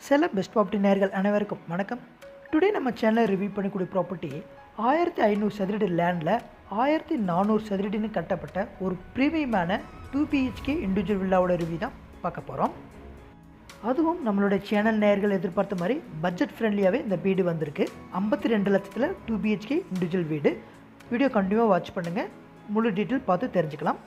சில best property நேர்கள் அனைவருக்கும் வணக்கம் டுடே நம்ம சேனலில் ரிவ்யூ பண்ணக்கூடிய ப்ராப்பர்ட்டி ஆயிரத்தி ஐநூறு சதுரடி லேண்டில் ஆயிரத்தி நானூறு சதுரடின்னு கட்டப்பட்ட ஒரு ப்ரீமியமான டூ பிஹெச்கே இண்டிவிஜுவல் வில்லாவோட ரிவ்யூ தான் பார்க்க போகிறோம் அதுவும் நம்மளுடைய சேனல் நேயர்கள் எதிர்பார்த்த மாதிரி பட்ஜெட் ஃப்ரெண்ட்லியாகவே இந்த வீடு வந்திருக்கு ஐம்பத்தி ரெண்டு லட்சத்தில் டூ பிஹெச்கே இண்டிவிஜுவல் வீடு வீடியோ கண்டினியூவாக வாட்ச் பண்ணுங்கள் முழு டீட்டெயில் பார்த்து தெரிஞ்சுக்கலாம்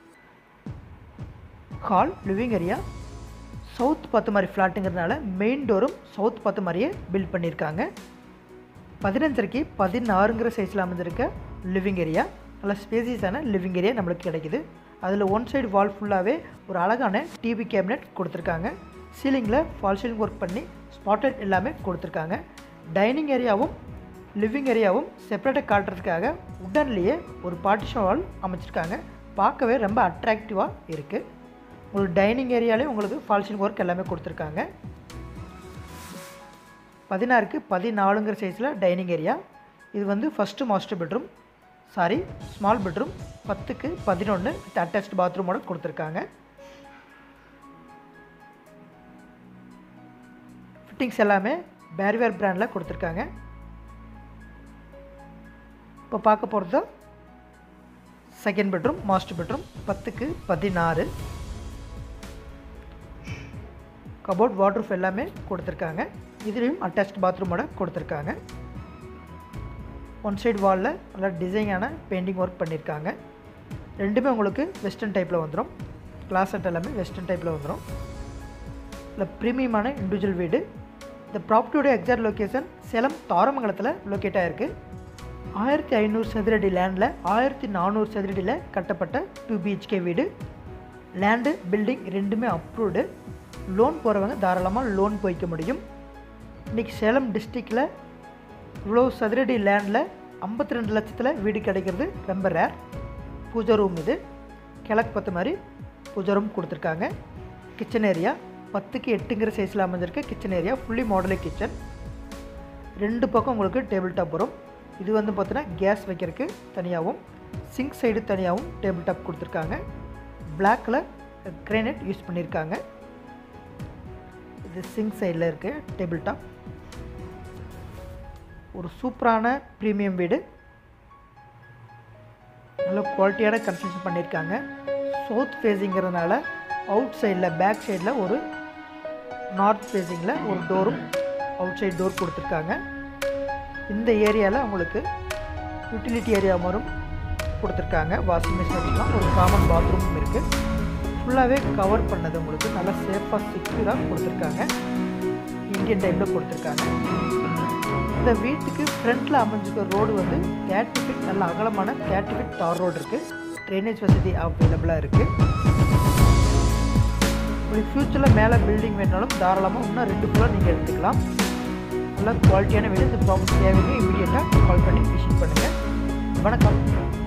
ஹால் லிவிங் ஏரியா சவுத் பார்த்த மாதிரி ஃப்ளாட்டுங்கிறதுனால மெயின் டோரும் சவுத் பார்த்த மாதிரியே பில்ட் பண்ணியிருக்காங்க பதினஞ்சரைக்கு பதினாறுங்கிற சைஸில் அமைஞ்சிருக்க லிவிங் ஏரியா நல்ல ஸ்பேசியஸான லிவிங் ஏரியா நம்மளுக்கு கிடைக்குது அதில் ஒன் சைடு வால் ஃபுல்லாகவே ஒரு அழகான டிவி கேபினெட் கொடுத்துருக்காங்க சீலிங்கில் ஃபால் சீலிங் ஒர்க் பண்ணி ஸ்பாட்டட் எல்லாமே கொடுத்துருக்காங்க டைனிங் ஏரியாவும் லிவிங் ஏரியாவும் செப்பரேட்டாக காட்டுறதுக்காக உடன்லேயே ஒரு பார்ட்டிஷன் வால் அமைச்சிருக்காங்க பார்க்கவே ரொம்ப அட்ராக்டிவாக இருக்குது உங்களுக்கு டைனிங் ஏரியாலே உங்களுக்கு ஃபால்சிங் ஒர்க் எல்லாமே கொடுத்துருக்காங்க பதினாறுக்கு பதினாலுங்கிற சைஸில் டைனிங் ஏரியா இது வந்து first master bedroom sorry small bedroom பத்துக்கு பதினொன்று வித் அட்டாச்ட் பாத்ரூமோட கொடுத்துருக்காங்க ஃபிட்டிங்ஸ் எல்லாமே பேர்வேர் பிராண்டில் கொடுத்துருக்காங்க இப்போ பார்க்க போகிறது செகண்ட் பெட்ரூம் மாஸ்டர் பெட்ரூம் பத்துக்கு பதினாறு கபோர்ட் வாட்ரூஃப் எல்லாமே கொடுத்துருக்காங்க இதுலேயும் அட்டாச்ட் பாத்ரூமோட கொடுத்துருக்காங்க ஒன் சைடு வாலில் நல்லா டிசைனான பெயிண்டிங் ஒர்க் பண்ணியிருக்காங்க ரெண்டுமே உங்களுக்கு வெஸ்டர்ன் டைப்பில் வந்துடும் கிளாஸ் செட் எல்லாமே வெஸ்டர்ன் டைப்பில் வந்துடும் இல்லை ப்ரீமியமான இண்டிவிஜுவல் வீடு இந்த ப்ராப்பர்ட்டியோட எக்ஸாக்ட் லொக்கேஷன் சேலம் தாரமங்கலத்தில் லொக்கேட் ஆகிருக்கு ஆயிரத்தி ஐநூறு சதுரடி லேண்டில் ஆயிரத்தி நானூறு சதுரடியில் கட்டப்பட்ட டூ பிஹெச்கே வீடு லேண்டு பில்டிங் ரெண்டுமே அப்ரூவ்டு லோன் போகிறவங்க தாராளமாக லோன் போய்க்க முடியும் இன்றைக்கி சேலம் டிஸ்ட்ரிக்டில் இவ்வளோ சதுரடி லேண்டில் ஐம்பத்தி ரெண்டு லட்சத்தில் வீடு கிடைக்கிறது ரொம்ப ரேர் பூஜை ரூம் இது கிழக்கு பத்து மாதிரி பூஜை ரூம் கொடுத்துருக்காங்க கிச்சன் ஏரியா பத்துக்கு எட்டுங்கிற சைஸில் அமைஞ்சிருக்க கிச்சன் ஏரியா ஃபுல்லி மாடலே கிச்சன் ரெண்டு பக்கம் உங்களுக்கு டேபிள் டாப் வரும் இது வந்து பார்த்தீங்கன்னா கேஸ் வைக்கிறதுக்கு தனியாகவும் சிங்க் சைடு தனியாகவும் டேபிள் டாப் கொடுத்துருக்காங்க பிளாக்கில் கிரானைட் யூஸ் பண்ணியிருக்காங்க இது சிங்க் சைடில் இருக்குது டேபிள் டாப் ஒரு சூப்பரான ப்ரீமியம் வீடு நல்ல குவாலிட்டியான கன்ஸ்ட்ரக்ஷன் பண்ணியிருக்காங்க சவுத் ஃபேஸிங்கிறதுனால அவுட் சைடில் பேக் சைடில் ஒரு நார்த் ஃபேஸிங்கில் ஒரு டோரும் அவுட் சைடு டோர் கொடுத்துருக்காங்க இந்த ஏரியாவில் உங்களுக்கு யூட்டிலிட்டி ஏரியா மாதிரும் கொடுத்துருக்காங்க வாஷிங் மிஷின் வச்சுக்கலாம் ஒரு காமன் பாத்ரூமும் இருக்குது ஃபுல்லாகவே கவர் பண்ணது உங்களுக்கு நல்லா சேஃபாக செக்யூராக கொடுத்துருக்காங்க இந்தியன் டைப்பில் கொடுத்துருக்காங்க இந்த வீட்டுக்கு ஃப்ரண்ட்டில் அமைஞ்சிருக்க ரோடு வந்து தேர்ட்டி ஃபிட் நல்ல அகலமான தேர்ட்டி ஃபிட் தார் ரோடு இருக்குது ட்ரைனேஜ் வசதி அவைலபிளாக இருக்குது உங்களுக்கு ஃப்யூச்சரில் மேலே பில்டிங் வேணாலும் தாராளமாக இன்னும் ரெண்டு ஃபுல்லாக நீங்கள் எடுத்துக்கலாம் நல்ல குவாலிட்டியான வீடு இந்த ப்ராப்பர்ட்டி தேவைங்க இமீடியட்டாக கால் பண்ணி விசிட் பண்ணுங்கள் வணக்கம்